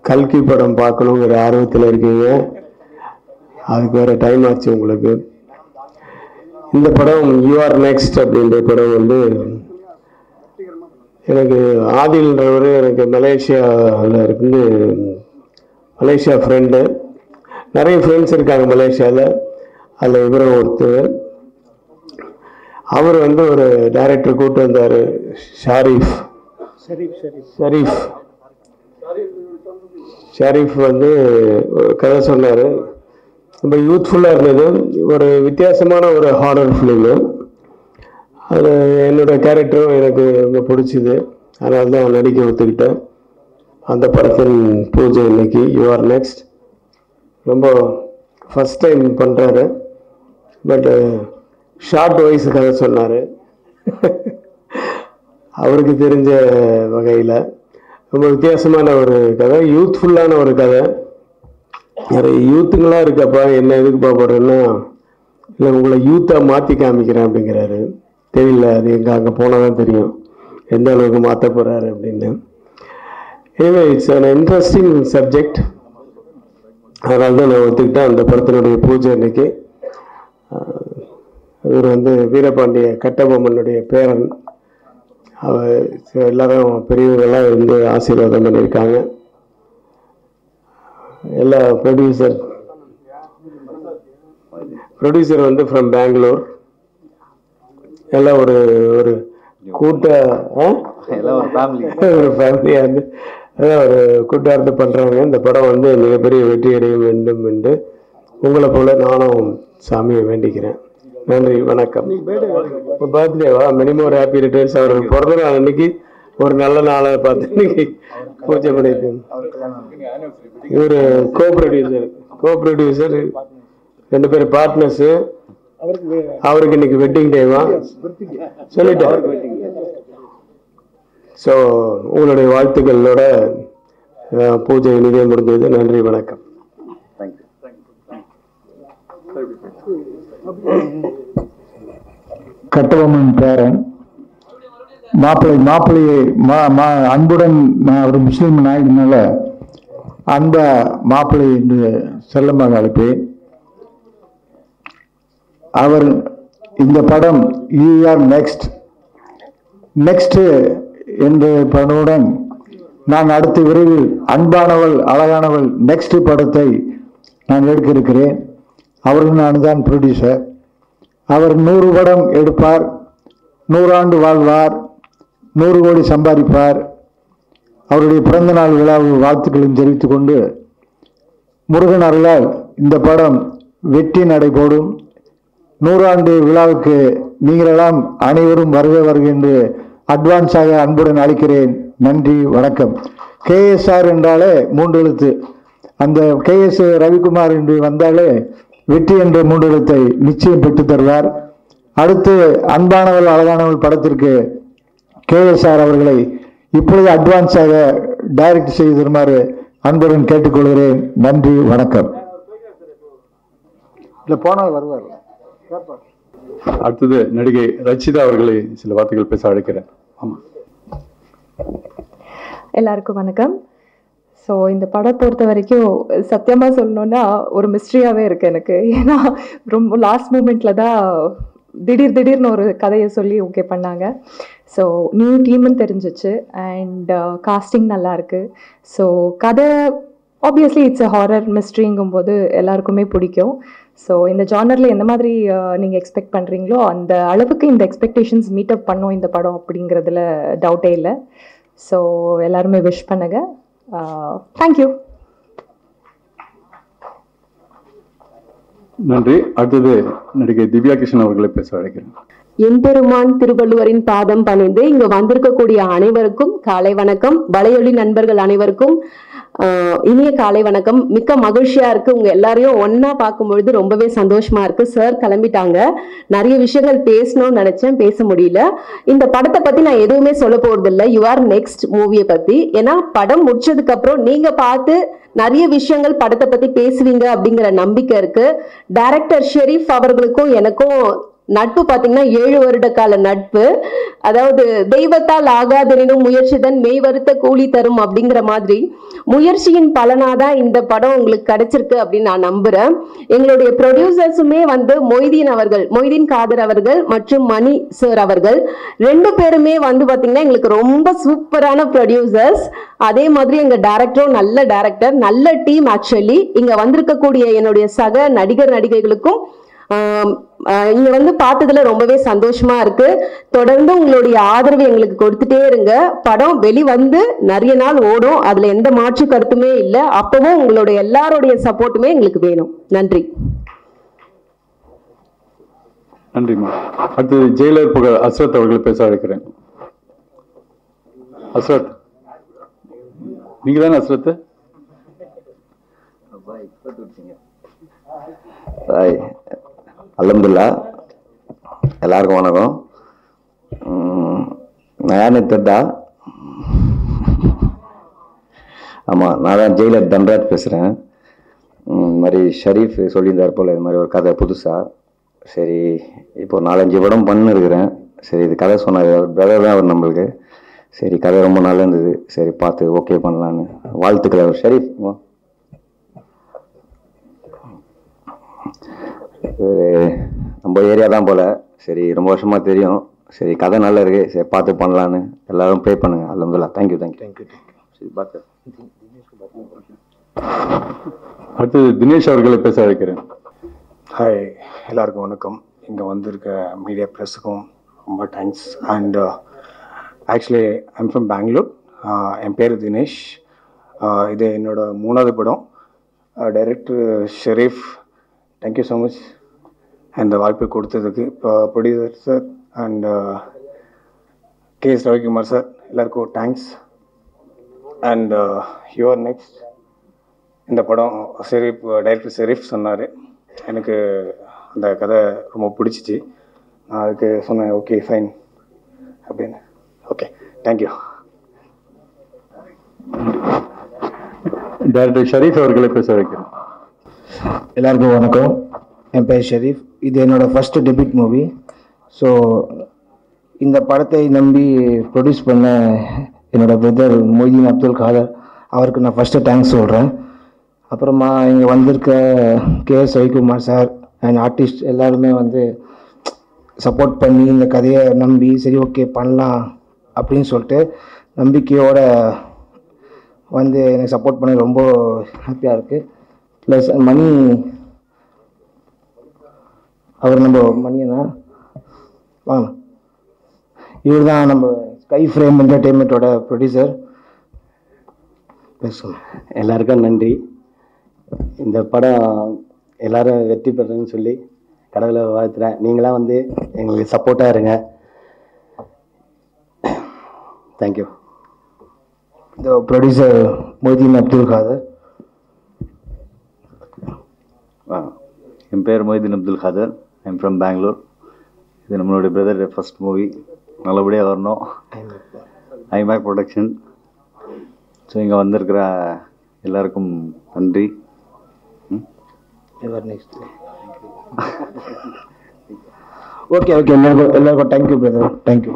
கல்கி படம் பார்க்கணுங்கிற ஆர்வத்தில் இருக்கீங்க அதுக்கு வேற டைம் ஆச்சு உங்களுக்கு இந்த படம் யூஆர் நெக்ஸ்ட் அப்படின்ற படம் வந்து எனக்கு ஆதில்ன்றவர் எனக்கு மலேசியாவில் இருந்து மலேசியா ஃப்ரெண்டு நிறைய ஃப்ரெண்ட்ஸ் இருக்காங்க மலேசியாவில் அதில் இவரும் ஒருத்தர் அவர் வந்து ஒரு டைரக்டர் கூப்பிட்டு வந்தார் ஷாரிஃப் ஷரீஃப் ஷரீஃப் வந்து ஒரு கதை சொன்னார் ரொம்ப யூத்ஃபுல்லாக இருந்தது ஒரு வித்தியாசமான ஒரு ஹாரர் ஃபிலிமு அது என்னோட கேரக்டரும் எனக்கு ரொம்ப பிடிச்சிது அதனால தான் நடிக்க ஒத்துக்கிட்டேன் அந்த படத்தின் பூஜை இன்னைக்கு யூ ஆர் நெக்ஸ்ட் ரொம்ப ஃபஸ்ட் டைம் பண்ணுறாரு பட்டு ஷார்ட் வைஸ் கதை சொன்னார் அவருக்கு தெரிஞ்ச வகையில் ரொம்ப வித்தியாசமான ஒரு கதை யூத்ஃபுல்லான ஒரு கதை நிறைய யூத்துங்களாக இருக்கப்பா என்ன எதுக்குப்பா போடுறேன்னா இல்லை உங்களை யூத்தாக மாற்றி காமிக்கிறேன் அப்படிங்கிறாரு தெரியல அது எங்கே அங்கே போனால் தான் தெரியும் எந்த அளவுக்கு மாற்ற போகிறாரு அப்படின்னு எனவே இட்ஸ் an இன்ட்ரெஸ்டிங் சப்ஜெக்ட் அதனால தான் நான் ஒத்துக்கிட்டேன் அந்த படத்தினுடைய பூஜை இன்னைக்கு ஆஹ், இவர் வந்து வீரபாண்டிய கட்டபொம்மனுடைய பேரன் அவர் எல்லாரும் பெரியவங்கெல்லாம் வந்து ஆசீர்வாதம் பண்ணியிருக்காங்க எல்லா ப்ரொடியூசர் ப்ரொடியூசர் வந்து ஃப்ரம் பெங்களூர் எல்லாம் ஒரு ஒரு கூட்ட ஆ? எல்லாம் ஒரு ஃபேமிலி ஒரு ஃபேமிலியாக இருந்து அதான் ஒரு கூட்டார்ந்து பண்ணுறாங்க இந்த படம் வந்து மிகப்பெரிய வெற்றி அடைய வேண்டும் என்று உங்களை போல நானும் சாமியை வேண்டிக்கிறேன் நன்றி வணக்கம் பர்த்டேவா மினிமம் ஒரு ஹாப்பி ரிட்டர்ன்ஸ் அவர் பிறந்த நாள் அன்னைக்கு ஒரு நல்ல நாளை பார்த்து இன்னைக்கு பூஜை பண்ணியிருக்கேன் இவர் கோ ப்ரொடியூசர் கோ ப்ரொடியூசர் ரெண்டு பேரும் பார்ட்னர்ஸு அவருக்கு இன்னைக்கு வெட்டிங் டேவா சொல்லிட்டேன் ஸோ உங்களுடைய வாழ்த்துக்களோட அஹ், பூஜை இனிதே முடிஞ்சது நன்றி வணக்கம் தேங்க்யூ கட்டபொம்மன் பேரன் மாப்பிள்ளை மாப்பிள்ளையை மா மா அன்புடன் நான் ஒரு முஸ்லீம் நாயுடுனால அன்ப மாப்பிள்ளை என்று செல்லமாக அழைப்பேன் அவர் இந்த படம் யூஆர் நெக்ஸ்ட் நெக்ஸ்ட் என்ற படமுடன் நான் அடுத்த விரைவில் அன்பானவள் அழகானவள் நெக்ஸ்ட் படத்தை நான் எடுக்க இருக்கிறேன் அவர்கள் நான் தான் ப்ரொடியூசர் அவர் நூறு படம் எடுப்பார் நூறாண்டு வாழ்வார் நூறு கோடி சம்பாதிப்பார் அவருடைய பிறந்த நாள் விழா வாழ்த்துக்களையும் தெரிவித்துக் கொண்டு முருகன் அருளால் இந்த படம் வெற்றி நடைபோடும் நூறாண்டு விழாவுக்கு நீங்களெல்லாம் அனைவரும் வருக வருக என்று அட்வான்ஸாக அன்புடன் அழைக்கிறேன் நன்றி வணக்கம் கேஎஸ்ஆர் என்றாலே மூன்று எழுத்து அந்த கேஎஸ் ரவிக்குமார் என்று வந்தாலே வெற்றி என்ற மூன்று எழுத்தை நிச்சயம் பெற்றுத் தருவார் அடுத்து அன்பானவள் அழகானவள் படத்திற்கு கேஎஸ்ஆர் அவர்களை இப்பொழுது அட்வான்ஸாக டைரக்ட் செய்து தருமாறு அன்புடன் கேட்டுக்கொள்கிறேன் நன்றி வணக்கம் இல்லை போனால் வருவார் அடுத்தது நடிகை ரச்சிதா அவர்களை சில வார்த்தைகள் பேச அழைக்கிறேன் ஆமா எல்லாருக்கும் வணக்கம் ஸோ இந்த படம் பொறுத்த வரைக்கும் சத்தியமாக சொல்லணுன்னா ஒரு மிஸ்ட்ரியாகவே இருக்குது எனக்கு ஏன்னா ரொம்ப லாஸ்ட் மூமெண்ட்டில் தான் திடீர் திடீர்னு ஒரு கதையை சொல்லி ஓகே பண்ணாங்க ஸோ நியூ டீம்னு தெரிஞ்சிச்சு அண்ட் காஸ்டிங் நல்லா இருக்கு ஸோ கதை ஆப்வியஸ்லி இட்ஸ் அ ஹாரர் மிஸ்ட்ரிங்கும் போது எல்லாருக்குமே பிடிக்கும் ஸோ இந்த ஜானரில் எந்த மாதிரி நீங்கள் எக்ஸ்பெக்ட் பண்ணுறீங்களோ அந்த அளவுக்கு இந்த எக்ஸ்பெக்டேஷன்ஸ் மீட் அப் பண்ணோம் இந்த படம் அப்படிங்கிறதுல டவுட்டே இல்லை ஸோ எல்லாருமே விஷ் பண்ணுங்க தேங்க்யூ நன்றி அடுத்தது நடிகை திவ்யா கிருஷ்ணன் அவர்களை பேச அழைக்கிறேன் எம்பெருமான் திருவள்ளுவரின் பாதம் பணிந்து இங்கு வந்திருக்கக்கூடிய அனைவருக்கும் காலை வணக்கம் வலையொலி நண்பர்கள் அனைவருக்கும் ஆஹ், இனிய காலை வணக்கம் மிக்க மகிழ்ச்சியா இருக்கு உங்க எல்லாரையும் ஒன்னா பார்க்கும்பொழுது ரொம்பவே சந்தோஷமா இருக்கு சார் கிளம்பிட்டாங்க நிறைய விஷயங்கள் பேசணும்னு நினைச்சேன் பேச முடியல இந்த படத்தை பத்தி நான் எதுவுமே சொல்ல போறது இல்ல யூ ஆர் நெக்ஸ்ட் மூவியை பத்தி ஏன்னா படம் முடிச்சதுக்கு அப்புறம் நீங்க பார்த்து நிறைய விஷயங்கள் படத்தை பத்தி பேசுவீங்க அப்படிங்கிற நம்பிக்கை இருக்கு டைரக்டர் ஷெரீப் அவர்களுக்கும் எனக்கும் நட்பு பாத்தீங்கன்னா ஏழு வருட கால நட்பு அதாவது தெய்வத்தால் ஆகாதெனினும் முயற்சிதான் மெய் வருத்த கூலி தரும் அப்படிங்கிற மாதிரி முயற்சியின் பலனாதான் இந்த படம் உங்களுக்கு கிடைச்சிருக்கு அப்படின்னு நான் நம்புறேன் எங்களுடைய ப்ரொடியூசர்ஸுமே வந்து மொய்தீன் அவர்கள் மொய்தீன் காதர் அவர்கள் மற்றும் மணி சார் அவர்கள் ரெண்டு பேருமே வந்து பாத்தீங்கன்னா எங்களுக்கு ரொம்ப சூப்பரான ப்ரொடியூசர்ஸ் அதே மாதிரி எங்க டேரக்டரும் நல்ல டேரக்டர் நல்ல டீம் ஆக்சுவலி இங்க வந்திருக்கக்கூடிய என்னுடைய சக நடிகர் நடிகைகளுக்கும் ஆம், ஆஹ் இங்க வந்து பார்த்ததுல ரொம்பவே சந்தோஷமா இருக்கு தொடர்ந்து உங்களுடைய ஆதரவு எங்களுக்கு கொடுத்துட்டே இருங்க படம் வெளி வந்து நிறைய நாள் ஓடும் அதுல எந்த மாற்று கருத்துமே இல்லை அப்பவும் உங்களுடைய எல்லாருடைய சப்போர்ட்டுமே எங்களுக்கு வேணும் நன்றி நன்றிம்மா அடுத்து ஜெயிலர் புகழ் அஸ்ரத் அவர்களை பேச அழைக்கிறேன் அஸ்ரத் நீங்க தானே அஸ்ரத் ஹாய் அலமதுல்லா எல்லாருக்கும் வணக்கம் உம், நான் யாருன்னு தெரிதா ஆமாம் நான் தான் ஜெயிலர் தன்ராஜ் பேசுகிறேன் இந்த மாதிரி ஷரீஃப் சொல்லியிருந்தார் போல் இது மாதிரி ஒரு கதை புதுசாக சரி இப்போ நாலஞ்சு படம் பண்ணிருக்கிறேன் சரி இது கதை சொன்னார் பிரதர் தான் அவர் நம்மளுக்கு சரி கதை ரொம்ப நல்லா இருந்தது சரி பார்த்து ஓகே பண்ணலான்னு வாழ்த்துக்கள் அவர் ஷரீஃப் வா. ஒரு நம்ம ஏரியா தான் போல சரி ரொம்ப வருஷமா தெரியும் சரி கதை நல்லா இருக்கு சரி பார்த்து பண்ணலான்னு எல்லாரும் ப்ரே பண்ணுங்க அலமதுல்லா தேங்க்யூ தேங்க்யூ தேங்க்யூ சரி பார்த்து அடுத்து தினேஷ் அவர்களை பேச அழைக்கிறேன் ஹாய் எல்லாருக்கும் வணக்கம் இங்கே வந்திருக்க மீடியா ப்ரெஸ்ஸுக்கும் ரொம்ப thanks and actually I'm from Bangalore என் பேர் தினேஷ் Uh, இது என்னோட மூணாவது படம் director Sharif thank you so much இந்த வாய்ப்பு கொடுத்ததுக்கு இப்போ producer sir and K S Ravikumar sir எல்லாருக்கும் தேங்க்ஸ் அண்ட் யுவர் நெக்ஸ்ட் இந்த படம் ஷெரீஃப் டைரக்டர் ஷெரீஃப் சொன்னார் எனக்கு அந்த கதை ரொம்ப பிடிச்சிச்சு நான் அதுக்கு சொன்னேன் ஓகே ஃபைன் அப்படின்னு ஓகே தேங்க்யூ டைரக்டர் ஷரீஃப் அவர்களை பேச அழைக்கிறேன் எல்லாருக்கும் வணக்கம் என் பேர் ஷெரீஃப் இது என்னோட ஃபர்ஸ்ட் டெபிட் மூவி ஸோ இந்த படத்தை நம்பி ப்ரொடியூஸ் பண்ண என்னோட பிரதர் மொய்தீன் அப்துல் காதர் அவருக்கு நான் ஃபஸ்ட்டு தேங்க்ஸ் சொல்கிறேன் அப்புறமா இங்கே வந்திருக்க K S Ravikumar sir and artist எல்லாருமே வந்து சப்போர்ட் பண்ணி இந்த கதையை நம்பி சரி ஓகே பண்ணலாம் அப்படின்னு சொல்லிட்டு நம்பிக்கையோட வந்து எனக்கு சப்போர்ட் பண்ண ரொம்ப ஹாப்பியாக இருக்குது ப்ளஸ் மணி அவர் நம்ம மணியனா வாங்க இவர் தான் நம்ம ஸ்கை ஃப்ரேம் என்டர்டெயின்மெண்ட்டோட ப்ரொடியூசர் பேசுங்க எல்லாருக்கும் நன்றி இந்த படம் எல்லாரும் வெற்றி பெறணும்னு சொல்லி கடவுளை வாழ்த்துறேன் நீங்களாம் வந்து எங்களுக்கு சப்போர்ட்டாக இருங்க தேங்க்யூ இந்த ப்ரொடியூசர் மொய்தீன் அப்துல் காதர் ஆ என் பேர் மொய்தீன் அப்துல் காதர் ஐம் ஃப்ரம் பெங்களூர் இது நம்மளுடைய பிரதர் ஃபர்ஸ்ட் மூவி நல்லபடியாக வரணும் ஐமேக் ப்ரொடக்ஷன் ஸோ இங்கே வந்திருக்கிற எல்லாருக்கும் நன்றி எவர் நெக்ஸ்ட் ஓகே ஓகே எல்லாருக்கும் எல்லாருக்கும் தேங்க்யூ பிரதர் தேங்க்யூ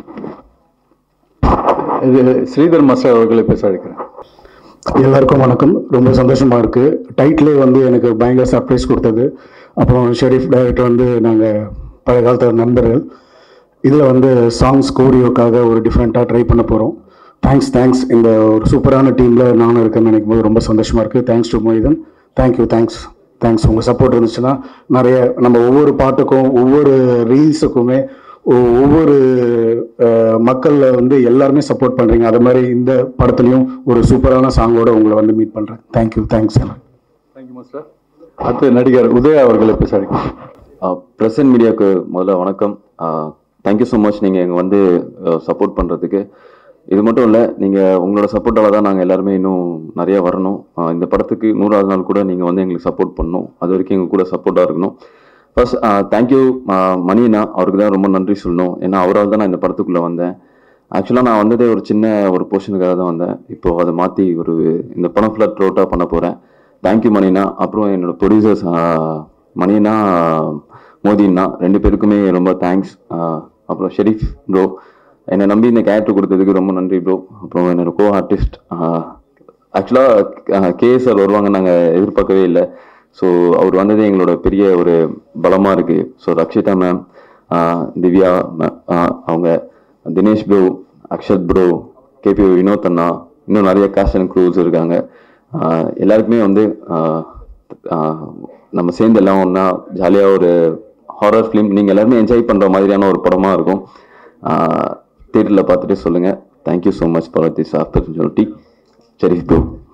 இது ஸ்ரீதர் மாஸ்டர் அவர்களை பேச அழைக்கிறேன் எல்லாருக்கும் வணக்கம் ரொம்ப சந்தோஷமா இருக்கு டைட்டிலே வந்து எனக்கு பயங்கர சர்ப்ரைஸ் கொடுத்தது அப்புறம் ஷெரீஃப் டைரக்டர் வந்து நாங்கள் பழைய காலத்து நண்பர்கள் இதில் வந்து சாங்ஸ் கோரியோக்காக ஒரு டிஃப்ரெண்ட்டாக ட்ரை பண்ண போகிறோம் தேங்க்ஸ் தேங்க்ஸ் இந்த ஒரு சூப்பரான டீமில் நானும் இருக்கேன்னு நினைக்கும் போது ரொம்ப சந்தோஷமாக இருக்குது thanks to Moideen thank you thanks thanks உங்கள் சப்போர்ட் இருந்துச்சுன்னா நிறைய நம்ம ஒவ்வொரு பாட்டுக்கும் ஒவ்வொரு ரீல்ஸுக்குமே ஒ- ஒவ்வொரு அஹ், மக்கள்ல வந்து எல்லாருமே சப்போர்ட் பண்ணுறீங்க அது மாதிரி இந்த படத்துலையும் ஒரு சூப்பரான சாங்கோட உங்களை வந்து மீட் பண்ணுறேன் தேங்க்யூ தேங்க்ஸ் எல்லாம் தேங்க்யூ மாஸ்டர் அடுத்து நடிகர் உதயா அவர்களை பேச அழைக்கிறேன் ப்ரெசன்ட் மீடியாவுக்கு முதல்ல வணக்கம் தேங்க்யூ ஸோ மச் நீங்கள் எங்கள் வந்து சப்போர்ட் பண்ணுறதுக்கு இது மட்டும் இல்லை நீங்கள் உங்களோட சப்போர்ட்டால் தான் நாங்கள் எல்லாருமே இன்னும் நிறைய வரணும் ஆஹ் இந்த படத்துக்கு நூறாவது நாள் கூட நீங்கள் வந்து எங்களுக்கு சப்போர்ட் பண்ணணும் அது வரைக்கும் எங்கள் கூட சப்போர்ட்டாக இருக்கணும் ஃபர்ஸ்ட் தேங்க்யூ மணினா அவருக்கு தான் ரொம்ப நன்றி சொல்லணும் ஏன்னா அவரால் தான் நான் இந்த படத்துக்குள்ளே வந்தேன் ஆக்சுவலாக நான் வந்ததே ஒரு சின்ன ஒரு போர்ஷனுக்காக தான் வந்தேன் இப்போ அதை மாற்றி ஒரு இந்த படம் ஃபுல்லாக த்ரோட்டாக பண்ண போகிறேன் தேங்க்யூ மணினா அப்புறம் என்னோட ப்ரொடியூசர்ஸ் மணினா மோதின்னா ரெண்டு பேருக்குமே ரொம்ப தேங்க்ஸ் அப்புறம் ஷெரீஃப் ப்ரோ என்னை நம்பி இந்த கேரக்டர் கொடுத்ததுக்கு ரொம்ப நன்றி ப்ரோ அப்புறம் என்னோட கோ ஆர்டிஸ்ட் ஆக்சுவலாக கே சார் வருவாங்க நாங்கள் எதிர்பார்க்கவே இல்லை ஸோ அவர் வந்தது எங்களோட பெரிய ஒரு பலமாக இருக்குது so Rakshitha ma'am Divya ma'am, ஆஹ் அவங்க Dinesh bro Akshath bro KP Vinod அண்ணா இன்னும் நிறைய கேஸ்ட் அண்ட் க்ரூஸ் இருக்காங்க ஆஹ் எல்லாருக்குமே வந்து ஆஹ் ஆஹ் நம்ம சேர்ந்து எல்லாம் ஒன்றா ஜாலியாக ஒரு ஹாரர் ஃபிலிம் நீங்கள் எல்லாருமே என்ஜாய் பண்ணுற மாதிரியான ஒரு படமாக இருக்கும் தியேட்டரில் பார்த்துட்டு சொல்லுங்கள் thank you so much for this opportunity Sharif bro